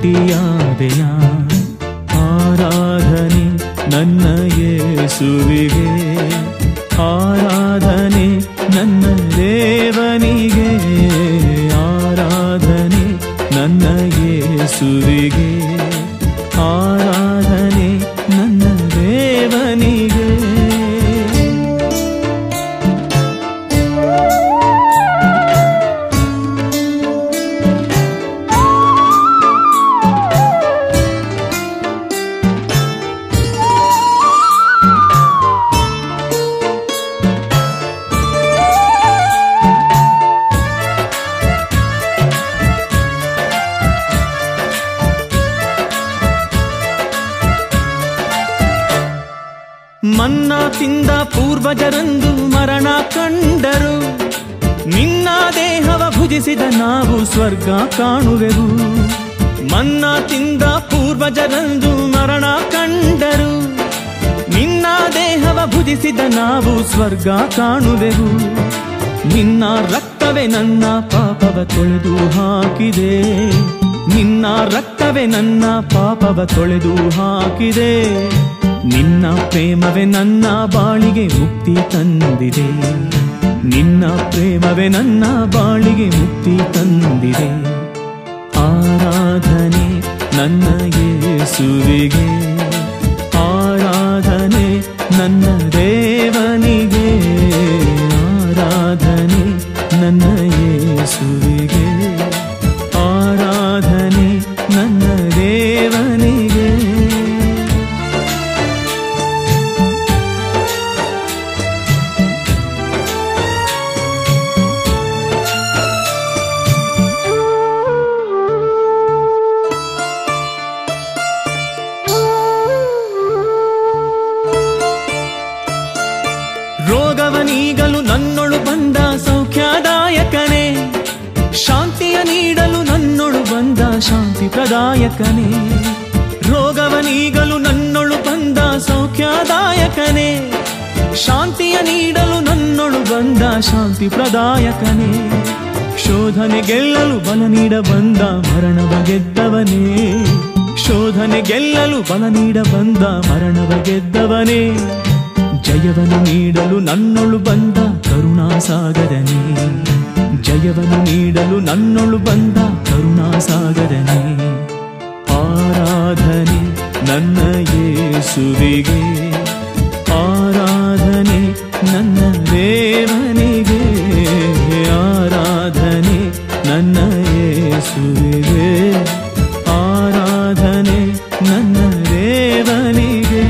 ರೊಟ್ಟಿಯಾದೆಯ ಆರಾಧನೆ ನನ್ನ ಯೇಸುವಿಗೆ ಆರಾಧನೆ ನನ್ನ ದೇವನಿಗೆ ಆರಾಧನೆ ನನ್ನ ಯೇಸುವಿಗೆ ಆರಾಧನೆ ನನ್ನ ದೇವನಿಗೆ ಮನ್ನಾ ತಿಂದ ಪೂರ್ವಜರಂದು ಮರಣ ಕಂಡರು ನಿನ್ನ ದೇಹವ ಭುಜಿಸಿದ ನಾವು ಸ್ವರ್ಗ ಕಾಣುವೆವು ಮನ್ನಾ ತಿಂದ ಪೂರ್ವಜರಂದು ಮರಣ ಕಂಡರು ನಿನ್ನ ದೇಹವ ಭುಜಿಸಿದ ನಾವು ಸ್ವರ್ಗ ಕಾಣುವೆವು ನಿನ್ನ ರಕ್ತವೇ ನನ್ನ ಪಾಪವ ತೊಳೆದು ಹಾಕಿದೆ ನಿನ್ನ ರಕ್ತವೇ ನನ್ನ ಪಾಪವ ತೊಳೆದು ಹಾಕಿದೆ ನಿನ್ನ ಪ್ರೇಮವೇ ನನ್ನ ಬಾಳಿಗೆ ಮುಕ್ತಿ ತಂದಿದೆ ನಿನ್ನ ಪ್ರೇಮವೇ ನನ್ನ ಬಾಳಿಗೆ ಮುಕ್ತಿ ತಂದಿದೆ ಆರಾಧನೆ ನನ್ನ ಯೇಸುವಿಗೆ ಆರಾಧನೆ ನನ್ನ ದೇವನಿಗೆ ಆರಾಧನೆ ನನ್ನ ಯೇಸುವಿಗೆ ಆರಾಧನೆ ನನ್ನ ದೇವನಿಗೆ ರೋಗವನೀಗಲು ನನ್ನೊಳು ಬಂದ ಸೌಖ್ಯದಾಯಕನೇ ಶಾಂತಿಯ ನೀಡಲು ನನ್ನೊಳು ಬಂದ ಶಾಂತಿ ಪ್ರದಾಯಕನೇ ರೋಗವನೀಗಲು ನನ್ನೊಳು ಬಂದ ಸೌಖ್ಯದಾಯಕನೇ ಶಾಂತಿಯ ನೀಡಲು ನನ್ನೊಳು ಬಂದ ಶಾಂತಿ ಪ್ರದಾಯಕನೇ ಶೋಧನೆ ಗೆಲ್ಲಲು ಬಲ ನೀಡ ಬಂದ ಮರಣವ ಗೆದ್ದವನೇ ಶೋಧನೆ ಗೆಲ್ಲಲು ಬಲ ನೀಡ ಬಂದ ಮರಣವ ಗೆದ್ದವನೇ ಜಯವನ್ನು ನೀಡಲು ನನ್ನೊಳು ಬಂದ ಕರುಣಾಸಾಗರನೇ ಜಯವನ್ನು ನೀಡಲು ನನ್ನೊಳು ಬಂದ ಕರುಣಾಸಾಗರನೇ ಆರಾಧನೆ ನನ್ನ ಯೇಸುವಿಗೆ ಆರಾಧನೆ ನನ್ನ ದೇವನಿಗೆ ಆರಾಧನೆ ನನ್ನ ಯೇಸುವಿಗೆ ಆರಾಧನೆ ನನ್ನ ದೇವನಿಗೆ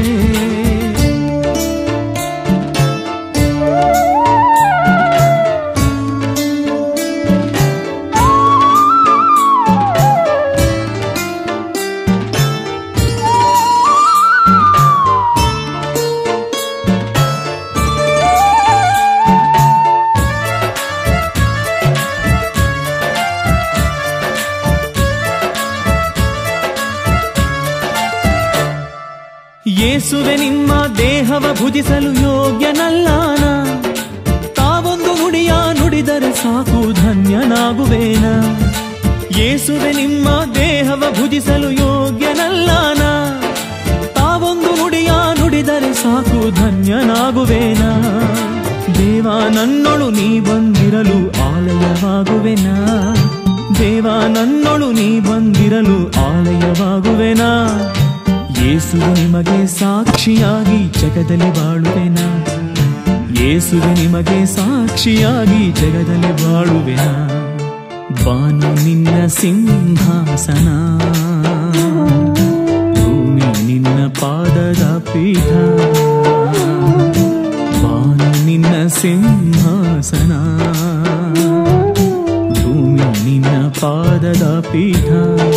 ಯೇಸುವೆ ನಿಮ್ಮ ದೇಹವ ಭುಜಿಸಲು ಯೋಗ್ಯನಲ್ಲಾನ ತಾವೊಂದು ನುಡಿಯ ನುಡಿದರೆ ಸಾಕು ಧನ್ಯನಾಗುವೇನ ಯೇಸುವೆ ನಿಮ್ಮ ದೇಹವ ಭುಜಿಸಲು ಯೋಗ್ಯನಲ್ಲಾನ ತಾವೊಂದು ನುಡಿಯ ನುಡಿದರೆ ಸಾಕು ಧನ್ಯನಾಗುವೇನ ದೇವ ನನ್ನೊಳು ನೀ ಬಂದಿರಲು ಆಲಯವಾಗುವೆನ ದೇವ ನನ್ನೊಳು ನೀ ಬಂದಿರಲು ಆಲಯವಾಗುವೆನಾ ಯೇಸು ನಿಮಗೆ ಸಾಕ್ಷಿಯಾಗಿ ಜಗದಲ್ಲಿ ಬಾಳುವೆನ ಯೇಸು ನಿಮಗೆ ಸಾಕ್ಷಿಯಾಗಿ ಜಗದಲ್ಲಿ ಬಾಳುವೆನ ಬಾನು ನಿನ್ನ ಸಿಂಹಾಸನ ಭೂಮಿ ನಿನ್ನ ಪಾದದ ಪೀಠ ಬಾನು ನಿನ್ನ ಸಿಂಹಾಸನ ಭೂಮಿ ನಿನ್ನ ಪಾದದ ಪೀಠ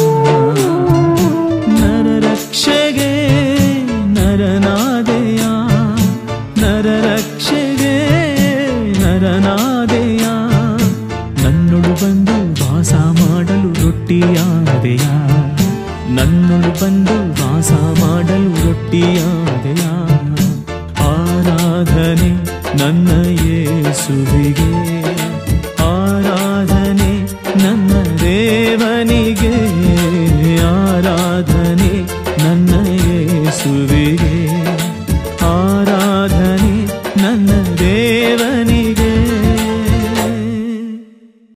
ನರರಕ್ಷೆಗೆ ನರನಾದೆಯ ನರರಕ್ಷೆಗೆ ನರನಾದೆಯ ನನ್ನೊಳು ಬಂದು ವಾಸ ಮಾಡಲು ರೊಟ್ಟಿಯಾದೆಯ ನನ್ನೊಳು ಬಂದು ವಾಸ ಮಾಡಲು ರೊಟ್ಟಿಯಾದೆಯ ಆರಾಧನೆ ನನ್ನ